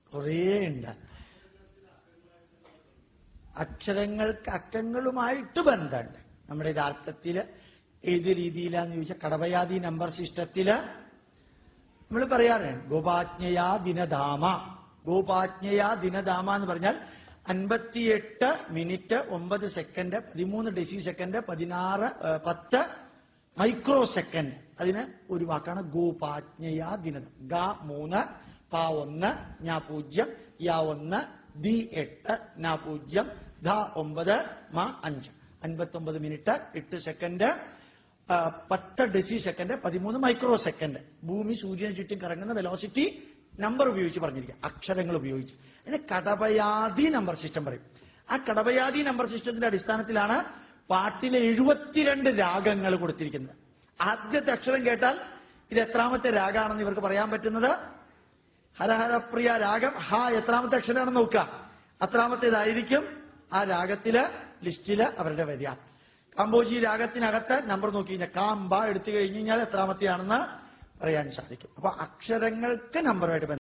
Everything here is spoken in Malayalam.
കുറേ ഉണ്ട് അക്ഷരങ്ങൾക്ക് അക്കങ്ങളുമായിട്ട് ബന്ധമുണ്ട് നമ്മുടെ യഥാർത്ഥത്തിൽ ഏത് രീതിയിലാന്ന് ചോദിച്ചാൽ കടവയാതി നമ്പർ സിസ്റ്റത്തില് നമ്മൾ പറയാറുണ്ട് ഗോപാജ്ഞയാ ദിനധാമ ഗോപാജ്ഞയാ ദിനധാമ എന്ന് പറഞ്ഞാൽ അൻപത്തിയെട്ട് മിനിറ്റ് ഒമ്പത് സെക്കൻഡ് പതിമൂന്ന് ഡെസി സെക്കൻഡ് പതിനാറ് ഏ, പത്ത് മൈക്രോ സെക്കൻഡ് അതിന് ഒരു വാക്കാണ് ഗോപാജ്ഞയാ ദിനധ ഗ മൂന്ന് പ ഒന്ന് ഞാ പൂജ്യം യാ ഒന്ന് ദി എട്ട് നാ പൂജ്യം ധ ഒമ്പത് മ അഞ്ച് അൻപത്തൊമ്പത് മിനിറ്റ് എട്ട് സെക്കൻഡ് ആ, പത്ത് ഡെസി സെക്കൻഡ് പതിമൂന്ന് മൈക്രോ സെക്കൻഡ് ഭൂമി സൂര്യന് ചുറ്റും കറങ്ങുന്ന വെലോസിറ്റി നമ്പർ ഉപയോഗിച്ച് പറഞ്ഞിരിക്കുക അക്ഷരങ്ങൾ ഉപയോഗിച്ച് അതിന് കടവയാതി നമ്പർ സിസ്റ്റം പറയും ആ കടവയാതി നമ്പർ സിസ്റ്റത്തിന്റെ അടിസ്ഥാനത്തിലാണ് പാട്ടിലെ എഴുപത്തിരണ്ട് രാഗങ്ങൾ കൊടുത്തിരിക്കുന്നത് ആദ്യത്തെ അക്ഷരം കേട്ടാൽ ഇത് എത്രാമത്തെ രാഗമാണെന്ന് ഇവർക്ക് പറയാൻ പറ്റുന്നത് ഹരഹരപ്രിയ രാഗം ഹ എത്രാമത്തെ അക്ഷരമാണെന്ന് നോക്കുക അത്രാമത്തേതായിരിക്കും ആ രാഗത്തില് ലിസ്റ്റില് അവരുടെ വരിക കാമ്പോജി രാഗത്തിനകത്ത് നമ്പർ നോക്കി കഴിഞ്ഞാൽ കാമ്പ എടുത്തു കഴിഞ്ഞ് കഴിഞ്ഞാൽ എത്രാമത്തെയാണെന്ന് പറയാൻ സാധിക്കും അപ്പൊ അക്ഷരങ്ങൾക്ക് നമ്പറുമായിട്ട് ബന്ധം